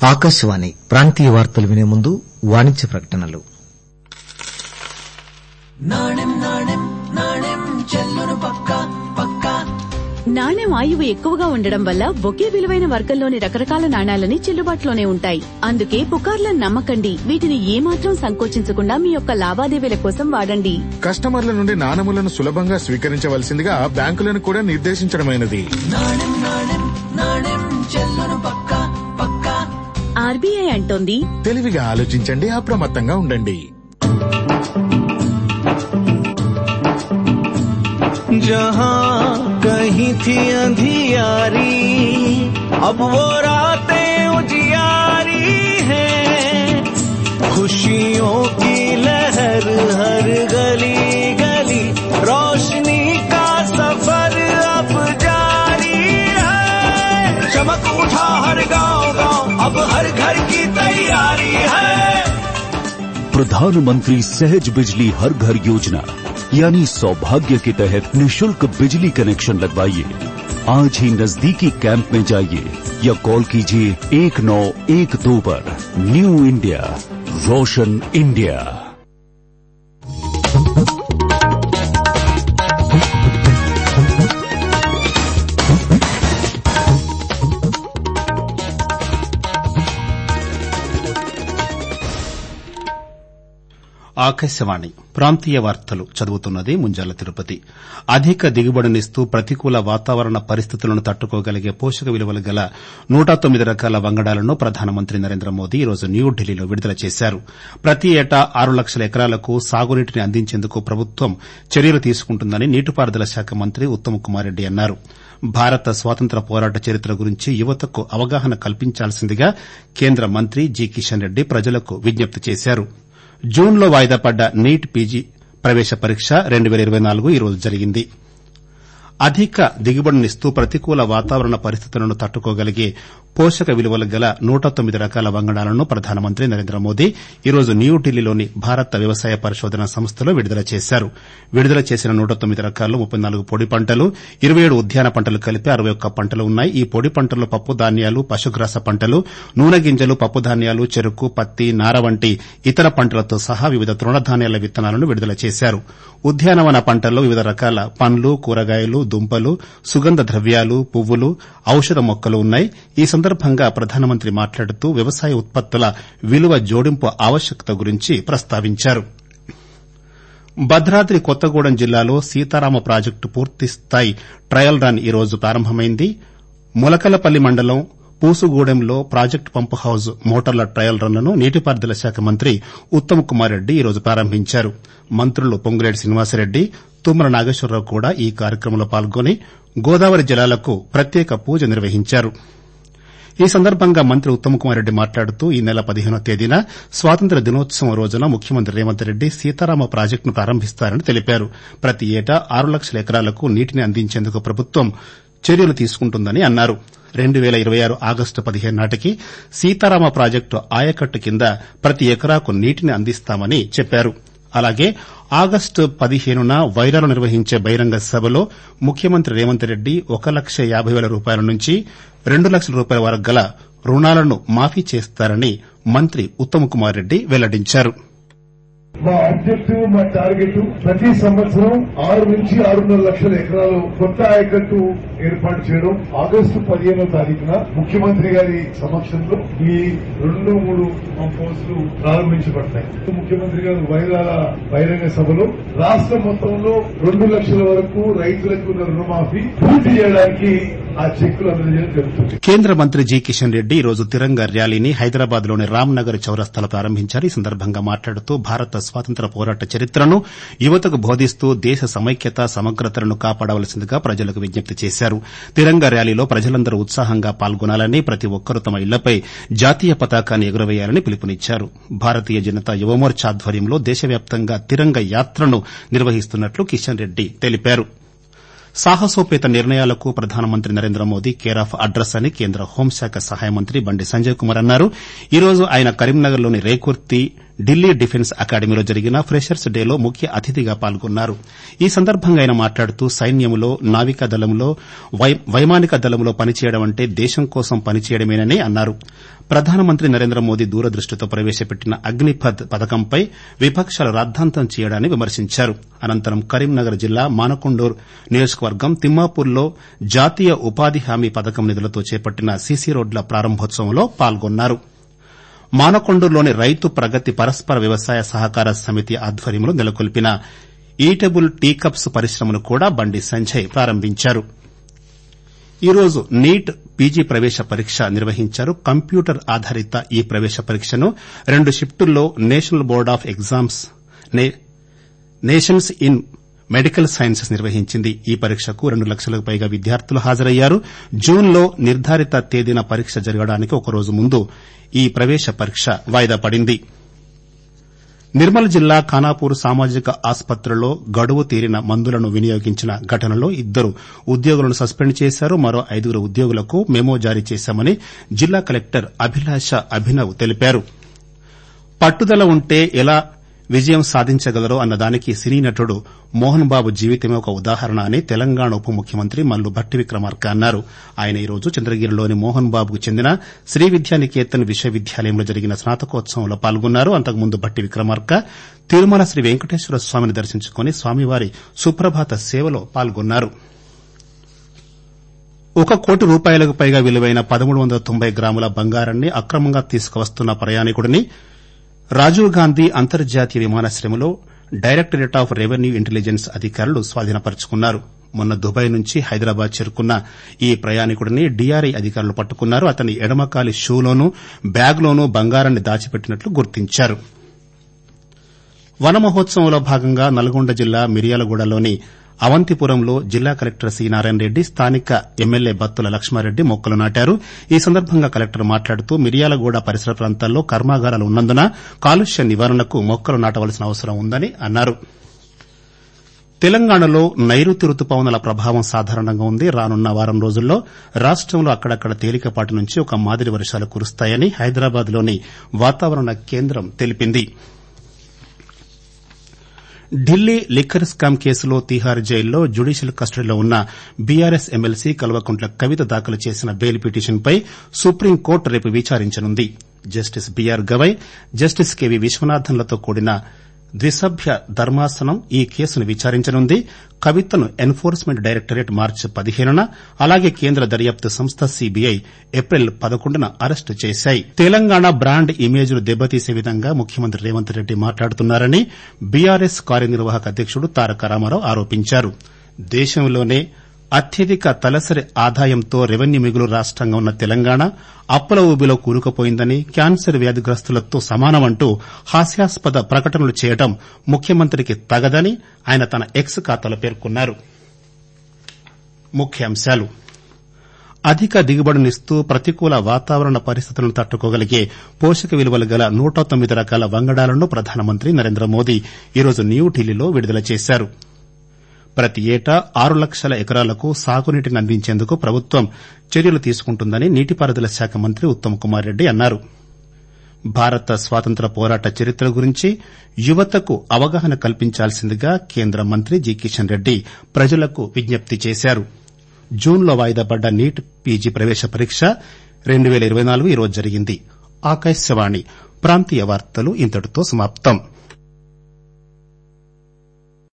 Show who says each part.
Speaker 1: ఆకాశవాణి ప్రాంతీయ వార్తలు వినే ముందు వాణిజ్య ప్రకటనలు
Speaker 2: నాణెం ఆయువు ఎక్కువగా ఉండడం వల్ల ఒకే విలువైన వర్గంలోని రకరకాల నాణాలని చెల్లుబాటులోనే ఉంటాయి అందుకే పుకార్లను నమ్మకండి వీటిని ఏమాత్రం సంకోచించకుండా మీ యొక్క లావాదేవీల కోసం వాడండి
Speaker 3: కస్టమర్ల నుండి నాణములను సులభంగా స్వీకరించవలసిందిగా బ్యాంకులను కూడా నిర్దేశించడమైనది
Speaker 2: ఆర్బీఐ అంటోంది
Speaker 3: తెలివిగా ఆలోచించండి అప్రమత్తంగా ఉండండి
Speaker 4: जहाँ कहीं थी अंधियारी अब वो रातें उजियारी है खुशियों की लहर हर गली गली रोशनी का सफर अब जारी है चमक उठा हर गांव गांव अब हर घर की तैयारी है
Speaker 5: प्रधानमंत्री सहज बिजली हर घर योजना यानी सौभाग्य के तहत निशुल्क बिजली कनेक्शन लगवाइए आज ही नजदीकी कैंप में जाइए या कॉल कीजिए एक नौ एक दो पर न्यू इंडिया रोशन इंडिया
Speaker 6: ఆకాశవాణి ప్రాంతీయ వార్తలు చదువుతున్నది ముంజాల తిరుపతి అధిక దిగుబడినిస్తూ ప్రతికూల వాతావరణ పరిస్థితులను తట్టుకోగలిగే పోషక విలువలు గల నూట తొమ్మిది రకాల వంగడాలను ప్రధానమంత్రి నరేంద్ర మోదీ ఈరోజు న్యూఢిల్లీలో విడుదల చేశారు ప్రతి ఏటా ఆరు లక్షల ఎకరాలకు సాగునీటిని అందించేందుకు ప్రభుత్వం చర్యలు తీసుకుంటుందని నీటిపారుదల శాఖ మంత్రి ఉత్తమ్ కుమార్ రెడ్డి అన్నారు భారత స్వాతంత్ర పోరాట చరిత్ర గురించి యువతకు అవగాహన కల్పించాల్సిందిగా కేంద్ర మంత్రి జి కిషన్ రెడ్డి ప్రజలకు విజ్ఞప్తి చేశారు జూన్లో వాయిదా పడ్డ నీట్ పీజీ ప్రవేశ పరీక్ష రెండు పేల ఇరవై నాలుగు ఈరోజు జరిగింది అధిక దిగుబడినిస్తూ ప్రతికూల వాతావరణ పరిస్థితులను తట్టుకోగలిగే పోషక విలువలు గల నూట తొమ్మిది రకాల వంగడాలను ప్రధానమంత్రి నరేంద్ర మోదీ ఈరోజు న్యూఢిల్లీలోని భారత వ్యవసాయ పరిశోధన సంస్థలో విడుదల చేశారు విడుదల చేసిన నూట తొమ్మిది రకాల్లో ముప్పై నాలుగు పొడి పంటలు ఇరవై ఏడు ఉద్యాన పంటలు కలిపి అరవై ఒక్క పంటలు ఉన్నాయి ఈ పొడి పంటల్లో పప్పు ధాన్యాలు పశుగ్రాస పంటలు నూనె గింజలు పప్పు ధాన్యాలు చెరుకు పత్తి నార వంటి ఇతర పంటలతో సహా వివిధ తృణధాన్యాల విత్తనాలను విడుదల చేశారు ఉద్యానవన పంటల్లో వివిధ రకాల పండ్లు కూరగాయలు దుంపలు సుగంధ ద్రవ్యాలు పువ్వులు ఔషధ మొక్కలు ఉన్నాయి ఈ సందర్భంగా ప్రధానమంత్రి మాట్లాడుతూ వ్యవసాయ ఉత్పత్తుల విలువ జోడింపు ఆవశ్యకత గురించి ప్రస్తావించారు భద్రాద్రి కొత్తగూడెం జిల్లాలో సీతారామ ప్రాజెక్టు పూర్తిస్థాయి ట్రయల్ రన్ ఈరోజు ప్రారంభమైంది ములకలపల్లి మండలం పూసుగూడెంలో ప్రాజెక్టు పంపు హౌజ్ మోటార్ల ట్రయల్ రన్ను నీటిపారుదల శాఖ మంత్రి ఉత్తమ్ కుమార్ రెడ్డి ఈరోజు ప్రారంభించారు మంత్రులు పొంగులేటి శ్రీనివాసరెడ్డి తుమ్మల నాగేశ్వరరావు కూడా ఈ కార్యక్రమంలో పాల్గొని గోదావరి జలాలకు ప్రత్యేక పూజ నిర్వహించారు ఈ సందర్భంగా మంత్రి ఉత్తమ్ కుమార్ రెడ్డి మాట్లాడుతూ ఈ నెల పదిహేనో తేదీన స్వాతంత్ర్య దినోత్సవం రోజున ముఖ్యమంత్రి రేవంత్ రెడ్డి సీతారామ ప్రాజెక్టును ప్రారంభిస్తారని తెలిపారు ప్రతి ఏటా ఆరు లక్షల ఎకరాలకు నీటిని అందించేందుకు ప్రభుత్వం చర్యలు తీసుకుంటుందని అన్నారు రెండు పేల ఇరవై ఆరు ఆగస్టు పదిహేను నాటికి సీతారామ ప్రాజెక్టు ఆయకట్టు కింద ప్రతి ఎకరాకు నీటిని అందిస్తామని చెప్పారు అలాగే ఆగస్టు పదిహేనున వైరాలో నిర్వహించే బహిరంగ సభలో ముఖ్యమంత్రి రేవంత్ రెడ్డి ఒక లక్ష యాబై పేల రూపాయల నుంచి రెండు లక్షల రూపాయల వరకు గల రుణాలను మాఫీ చేస్తారని మంత్రి ఉత్తమ్ కుమార్ రెడ్డి వెల్లడించారు
Speaker 7: మా ఆబ్జెక్టివ్ మా టార్గెట్ ప్రతి సంవత్సరం ఆరు నుంచి ఆరున్నర లక్షల ఎకరాలు కొత్త ఆయకట్టు ఏర్పాటు చేయడం ఆగస్టు పదిహేనో తారీఖున ముఖ్యమంత్రి గారి సమక్షంలో ఈ రెండు మూడు పోస్టులు ప్రారంభించబడతాయి ముఖ్యమంత్రి గారు వైరాల బహిరంగ సభలో రాష్ట్ర మొత్తంలో రెండు లక్షల వరకు రైతులకు ఉన్న రుణమాఫీ పూర్తి చేయడానికి ఆ చెక్కులు అందజేయడం జరుగుతుంది
Speaker 6: కేంద్ర మంత్రి జి కిషన్ రెడ్డి ఈరోజు తిరంగ ర్యాలీని హైదరాబాద్ లోని రామ్నగర్ చౌరస్తాలో ప్రారంభించారు ఈ సందర్భంగా మాట్లాడుతూ భారత స్వాతంత్ర పోరాట చరిత్రను యువతకు బోధిస్తూ దేశ సమైక్యత సమగ్రతలను కాపాడవలసిందిగా ప్రజలకు విజ్ఞప్తి చేశారు తిరంగ ర్యాలీలో ప్రజలందరూ ఉత్సాహంగా పాల్గొనాలని ప్రతి ఒక్కరూ తమ ఇళ్లపై జాతీయ పతాకాన్ని ఎగురవేయాలని పిలుపునిచ్చారు భారతీయ జనతా యువమోర్చా ఆధ్వర్యంలో దేశవ్యాప్తంగా తిరంగ యాత్రను నిర్వహిస్తున్నట్లు కిషన్ రెడ్డి తెలిపారు సాహసోపేత నిర్ణయాలకు ప్రధానమంత్రి Narendra Modi care of address అని కేంద్ర హోంశాఖ సహాయ మంత్రి బండి సంజయ్ కుమార్ అన్నారు ఈ రోజు ఆయన కరీంనగర్లోని రేకుర్తి ఢిల్లీ డిఫెన్స్ అకాడమీలో జరిగిన ఫ్రెషర్స్ డేలో ముఖ్య అతిథిగా పాల్గొన్నారు ఈ సందర్భంగా ఆయన మాట్లాడుతూ సైన్యంలో నావికా దళంలో వైమానిక దళంలో పనిచేయడం అంటే దేశం కోసం పనిచేయడమేనని అన్నారు ప్రధానమంత్రి నరేంద్ర మోదీ దూరదృష్టితో ప్రవేశపెట్టిన అగ్నిపథ్ పథకంపై విపక్షాలు రాద్దాంతం చేయడాన్ని విమర్శించారు అనంతరం కరీంనగర్ జిల్లా మానకొండూరు నియోజకవర్గం తిమ్మాపూర్లో జాతీయ ఉపాధి హామీ పథకం నిధులతో చేపట్టిన సీసీ రోడ్ల ప్రారంభోత్సవంలో పాల్గొన్నారు మానకొండూరులోని రైతు ప్రగతి పరస్పర వ్యవసాయ సహకార సమితి ఆధ్వర్యంలో నెలకొల్పిన ఈటబుల్ టీ కప్స్ పరిశ్రమను కూడా బండి సంజయ్ ప్రారంభించారు ఈరోజు నీట్ పీజీ ప్రవేశ పరీక్ష నిర్వహించారు కంప్యూటర్ ఆధారిత ఈ ప్రవేశ పరీక్షను రెండు షిఫ్టుల్లో national board of examinations in medical sciences నిర్వహించింది ఈ పరీక్షకు రెండు లక్షలకు పైగా విద్యార్థులు హాజరయ్యారు జూన్లో నిర్దారిత తేదీన పరీక్ష జరగడానికి ఒకరోజు ముందు ఈ ప్రవేశ పరీక్ష వాయిదా పడింది నిర్మల్ జిల్లా ఖానాపూర్ సామాజిక ఆసుపత్రిలో గడువు తీరిన మందులను వినియోగించిన ఘటనలో ఇద్దరు ఉద్యోగులను సస్పెండ్ చేశారు మరో ఐదుగురు ఉద్యోగులకు మెమో జారీ చేశామని జిల్లా కలెక్టర్ అభిలాష అభినవ్ తెలిపారు పట్టుదల ఉంటే ఎలా విజయం సాధించగలరో అన్నదానికి సినీ నటుడు మోహన్ బాబు జీవితమే ఒక ఉదాహరణ అని తెలంగాణ ఉప ముఖ్యమంత్రి మల్లు భట్టి విక్రమార్క అన్నారు ఆయన ఈరోజు చంద్రగిరిలోని మోహన్ బాబుకు చెందిన శ్రీ విద్యానికేతన్ విశ్వవిద్యాలయంలో జరిగిన స్నాతకోత్సవంలో పాల్గొన్నారు అంతకుముందు భట్టి విక్రమార్క తిరుమల శ్రీ వెంకటేశ్వర స్వామిని దర్శించుకుని స్వామివారి సుప్రభాత సేవలో పాల్గొన్నారు ఒక కోటి రూపాయలకు పైగా విలువైన పదమూడు వందల తొంభై గ్రాముల బంగారాన్ని అక్రమంగా తీసుకువస్తున్న ప్రయాణికుడిని రాజీవ్ గాంధీ అంతర్జాతీయ విమానాశ్రయంలో డైరెక్టరేట్ ఆఫ్ రెవెన్యూ ఇంటెలిజెన్స్ అధికారులు స్వాధీనపరుచుకున్నారు మొన్న దుబాయ్ నుంచి హైదరాబాద్ చేరుకున్న ఈ ప్రయాణికుడిని డీఆర్ఐ అధికారులు పట్టుకున్నారు అతని ఎడమకాలి షూలోనూ బ్యాగ్లోనూ బంగారాన్ని దాచిపెట్టినట్లు గుర్తించారు వన మహోత్సవంలో భాగంగా నల్గొండ జిల్లా మిర్యాలగూడలోని అవంతిపురంలో జిల్లా కలెక్టర్ సి నారాయణ రెడ్డి స్థానిక ఎమ్మెల్యే బత్తుల లక్ష్మారెడ్డి మొక్కలు నాటారు ఈ సందర్భంగా కలెక్టర్ మాట్లాడుతూ మిర్యాలగూడ పరిసర ప్రాంతాల్లో కర్మాగారాలు ఉన్నందున కాలుష్య నివారణకు మొక్కలు నాటవలసిన అవసరం ఉందని అన్నారు తెలంగాణలో నైరుతి రుతుపవనాల ప్రభావం సాధారణంగా ఉంది రానున్న వారం రోజుల్లో రాష్టంలో అక్కడక్కడ తేలికపాటి నుంచి ఒక మాదిరి వర్షాలు కురుస్తాయని హైదరాబాద్లోని వాతావరణ కేంద్రం తెలిపింది ఢిల్లీ లిక్కర్ స్కామ్ కేసులో తిహార్ జైల్లో జ్యుడీషియల్ కస్టడీలో ఉన్న బీఆర్ఎస్ ఎమ్మెల్సీ కల్వకుంట్ల కవిత దాఖలు చేసిన బెయిల్ పిటిషన్పై సుప్రీంకోర్టు రేపు విచారించనుంది justice B R Gavai justice K V విశ్వనాథన్లతో కూడిన ద్విసభ్య ధర్మాసనం ఈ కేసును విచారించనుంది కవితను ఎన్ఫోర్స్మెంట్ డైరెక్టరేట్ మార్చి పదిహేనున అలాగే కేంద్ర దర్యాప్తు సంస్థ సీబీఐ ఏప్రిల్ పదకొండున అరెస్టు చేశాయి తెలంగాణ బ్రాండ్ ఇమేజ్ను దెబ్బతీసే విధంగా ముఖ్యమంత్రి రేవంత్ రెడ్డి మాట్లాడుతున్నారని బీఆర్ఎస్ కార్యనిర్వాహక అధ్యకుడు తారక రామారావు ఆరోపించారు దేశంలోనే అత్యధిక తలసరి ఆదాయంతో రెవెన్యూ మిగులు రాష్టంగా ఉన్న తెలంగాణ అప్పుల ఊబిలో కూరుకుపోయిందని క్యాన్సర్ వ్యాధిగ్రస్తులతో సమానమంటూ హాస్యాస్పద ప్రకటనలు చేయడం ముఖ్యమంత్రికి తగదని ఆయన తన ఎక్స్ ఖాతాలో పేర్కొన్నారు ముఖ్యాంశాలు అధిక దిగుబడినిస్తూ ప్రతికూల వాతావరణ పరిస్థితులను తట్టుకోగలిగే పోషక విలువలు గల నూట తొమ్మిది రకాల వంగడాలను ప్రధానమంత్రి నరేంద్ర మోదీ ఈరోజు న్యూఢిల్లీలో విడుదల చేశారు ప్రతి ఏటా ఆరు లక్షల ఎకరాలకు సాగునీటిని అందించేందుకు ప్రభుత్వం చర్యలు తీసుకుంటుందని నీటిపారుదల శాఖ మంత్రి ఉత్తమ్ కుమార్ రెడ్డి అన్నారు భారత స్వాతంత్ర పోరాట చరిత్ర గురించి యువతకు అవగాహన కల్పించాల్సిందిగా కేంద్ర మంత్రి జి కిషన్ రెడ్డి ప్రజలకు విజ్ఞప్తి చేశారు జూన్లో వాయిదా పడ్డ నీట్ పీజీ ప్రవేశ పరీక్ష రెండు వేల ఇరవై నాలుగు ఈరోజు జరిగింది ఆకాశవాణి ప్రాంతీయ వార్తలు ఇంతటితో సమాప్తం